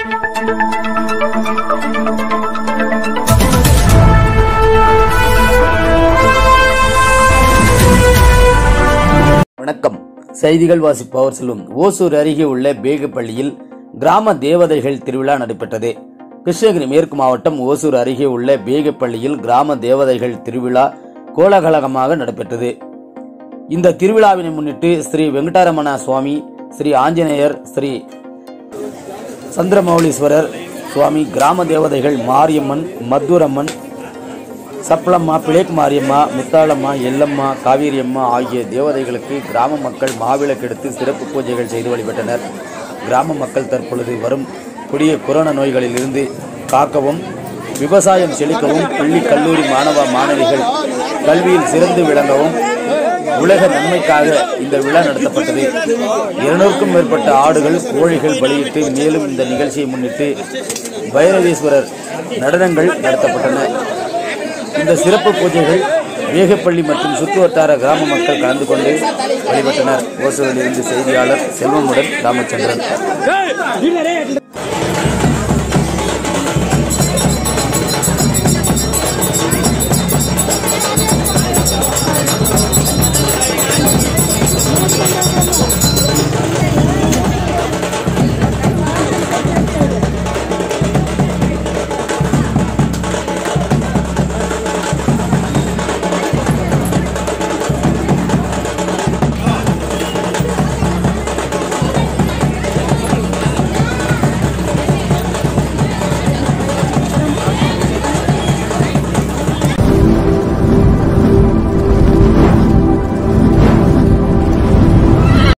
வணக்கம் செய்திகள் வாசிப்பவர் செல்வம் ஓசூர் அருகே உள்ள பேகுப்பள்ளியில் கிராம தேவதைகள் திருவிழா நடைபெற்றது கிருஷ்ணகிரி மேற்கு மாவட்டம் ஓசூர் அருகே உள்ள பேகுப்பள்ளியில் கிராம தேவதைகள் திருவிழா கோலாகலமாக நடைபெற்றது இந்த திருவிழாவினை முன்னிட்டு ஸ்ரீ வெங்கடாரமண சுவாமி ஸ்ரீ ஆஞ்சநேயர் ஸ்ரீ சந்திரமௌலீஸ்வரர் சுவாமி கிராம தேவதைகள் மாரியம்மன் மத்தூரம்மன் சப்பளம்மா பிளேக் மாரியம்மா முத்தாளம்மா எல்லம்மா காவேரியம்மா ஆகிய தேவதைகளுக்கு கிராம மக்கள் மாவிளக்கெடுத்து சிறப்பு பூஜைகள் செய்து வழிபட்டனர் கிராம மக்கள் தற்பொழுது வரும் கொடிய கொரோனா நோய்களிலிருந்து காக்கவும் விவசாயம் செழிக்கவும் பள்ளி கல்லூரி மாணவ மாணவிகள் கல்வியில் சிறந்து விளங்கவும் உலக நன்மைக்காக இந்த விழா நடத்தப்பட்டது இருநூறுக்கும் மேற்பட்ட ஆடுகள் கோழிகள் பலியிட்டு மேலும் இந்த நிகழ்ச்சியை முன்னிட்டு பைரவேஸ்வரர் நடனங்கள் நடத்தப்பட்டன இந்த சிறப்பு பூஜைகள் வேகப்பள்ளி மற்றும் சுற்றுவட்டார கிராம மக்கள் கலந்து கொண்டு வழிபட்டனர் ஓசூரிலிருந்து செய்தியாளர் செல்வமுடன் ராமச்சந்திரன்